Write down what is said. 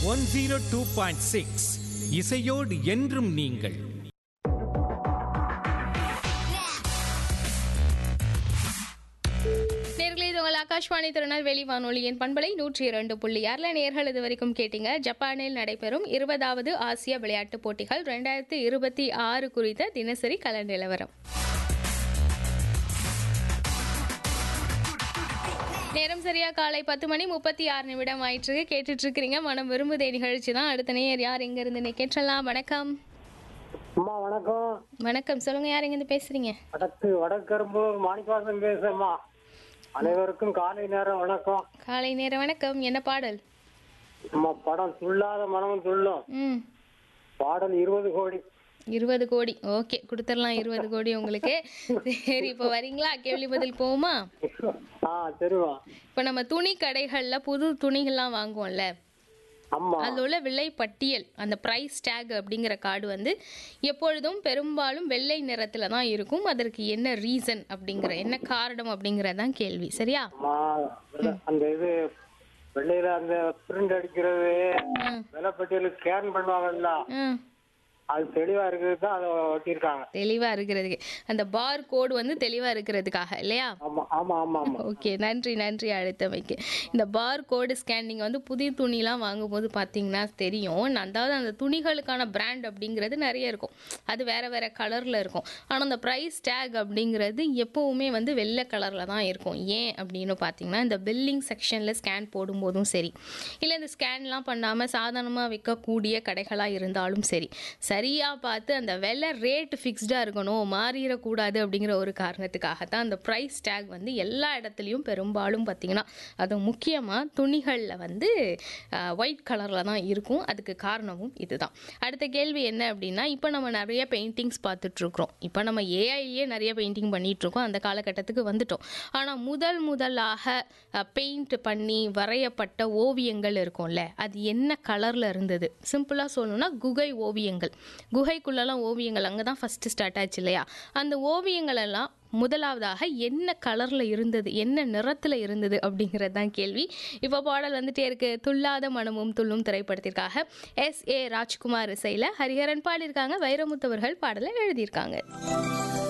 one zero two point six இசையோடு என்றும் நீங்கள் நேர்களே இது உங்கள் ஆகாஷ்வாணி திருநெல்வேலி வானொலியின் பண்பலை நூற்றி இரண்டு புள்ளி ஆறுல நேர்கள் இது வரைக்கும் கேட்டீங்க ஜப்பானில் நடைபெறும் இருபதாவது ஆசிய விளையாட்டுப் போட்டிகள் ரெண்டாயிரத்தி இருபத்தி ஆறு குறித்த தினசரி கல நிலவரம் நேரம் சரியா காலை பத்து மணி முப்பத்தி ஆறு நிமிடம் ஆயிட்டு கேட்டுட்டு இருக்கிறீங்க மனம் விரும்புதே நிகழ்ச்சி தான் அடுத்த நேர் யார் எங்க இருந்து கேட்டலாம் வணக்கம் அம்மா வணக்கம் வணக்கம் சொல்லுங்க யார் எங்க இருந்து பேசுறீங்க வடக்கு வடக்கரும்பூர் மாணிக்கவாசன் பேசுறேம்மா அனைவருக்கும் காலை நேரம் வணக்கம் காலை நேரம் வணக்கம் என்ன பாடல் அம்மா படம் துள்ளாத மனமும் துள்ளும் ம் பாடல் இருபது கோடி இருபது கோடி ஓகே கொடுத்துடலாம் இருபது கோடி உங்களுக்கு சரி இப்போ வரீங்களா கேள்வி பதில் போகுமா ஆ சரிம்மா இப்போ நம்ம துணி கடைகளில் புது துணிகள்லாம் வாங்குவோம்ல அம்மா அதில் உள்ள விலை பட்டியல் அந்த ப்ரைஸ் டேக் அப்படிங்கிற கார்டு வந்து எப்பொழுதும் பெரும்பாலும் வெள்ளை நிறத்தில் தான் இருக்கும் அதற்கு என்ன ரீசன் அப்படிங்கிற என்ன காரணம் அப்படிங்கிறதான் கேள்வி சரியா அம்மா அந்த இது வெள்ளையில அந்த பிரிண்ட் அடிக்கிறது ம் விலைப்பட்டியல் ஸ்கேன் பண்ணுவாங்கல்ல ம் அது தெளிவா இருக்கிறது தான் அதை ஒட்டியிருக்காங்க தெளிவாக இருக்கிறதுக்கு அந்த பார் கோடு வந்து தெளிவாக இருக்கிறதுக்காக இல்லையா ஆமா ஆமா ஆமா ஆமா ஓகே நன்றி நன்றி அழுத்தமைக்கு இந்த பார் கோடு ஸ்கேனிங் வந்து புதிய துணிலாம் வாங்கும்போது பார்த்தீங்கன்னா தெரியும் நான் அதாவது அந்த துணிகளுக்கான பிராண்ட் அப்படிங்கிறது நிறைய இருக்கும் அது வேற வேற கலரில் இருக்கும் ஆனால் அந்த ப்ரைஸ் டேக் அப்படிங்கிறது எப்போவுமே வந்து வெள்ளை கலரில் தான் இருக்கும் ஏன் அப்படின்னு பார்த்தீங்கன்னா இந்த பில்லிங் செக்ஷனில் ஸ்கேன் போடும்போதும் சரி இல்லை இந்த ஸ்கேன்லாம் பண்ணாமல் சாதாரணமாக விற்கக்கூடிய கடைகளாக இருந்தாலும் சரி சரியாக பார்த்து அந்த விலை ரேட் ஃபிக்ஸ்டாக இருக்கணும் மாறிடக்கூடாது அப்படிங்கிற ஒரு காரணத்துக்காக தான் அந்த ப்ரைஸ் டேக் வந்து எல்லா இடத்துலையும் பெரும்பாலும் பார்த்தீங்கன்னா அது முக்கியமாக துணிகளில் வந்து ஒயிட் கலரில் தான் இருக்கும் அதுக்கு காரணமும் இதுதான் அடுத்த கேள்வி என்ன அப்படின்னா இப்போ நம்ம நிறைய பெயிண்டிங்ஸ் பார்த்துட்ருக்குறோம் இப்போ நம்ம ஏஐலேயே நிறைய பெயிண்டிங் பண்ணிகிட்ருக்கோம் அந்த காலகட்டத்துக்கு வந்துட்டோம் ஆனால் முதல் முதலாக பெயிண்ட் பண்ணி வரையப்பட்ட ஓவியங்கள் இருக்கும்ல அது என்ன கலரில் இருந்தது சிம்பிளாக சொல்லணும்னா குகை ஓவியங்கள் குகைக்குள்ளெல்லாம் ஓவியங்கள் அங்கே தான் ஃபஸ்ட்டு ஸ்டார்ட் ஆச்சு இல்லையா அந்த ஓவியங்கள் எல்லாம் முதலாவதாக என்ன கலரில் இருந்தது என்ன நிறத்தில் இருந்தது அப்படிங்கிறது தான் கேள்வி இப்போ பாடல் வந்துட்டே இருக்கு துள்ளாத மனமும் துள்ளும் திரைப்படத்திற்காக எஸ் ஏ ராஜ்குமார் இசையில் ஹரிஹரன் பாடியிருக்காங்க வைரமுத்தவர்கள் பாடலை எழுதியிருக்காங்க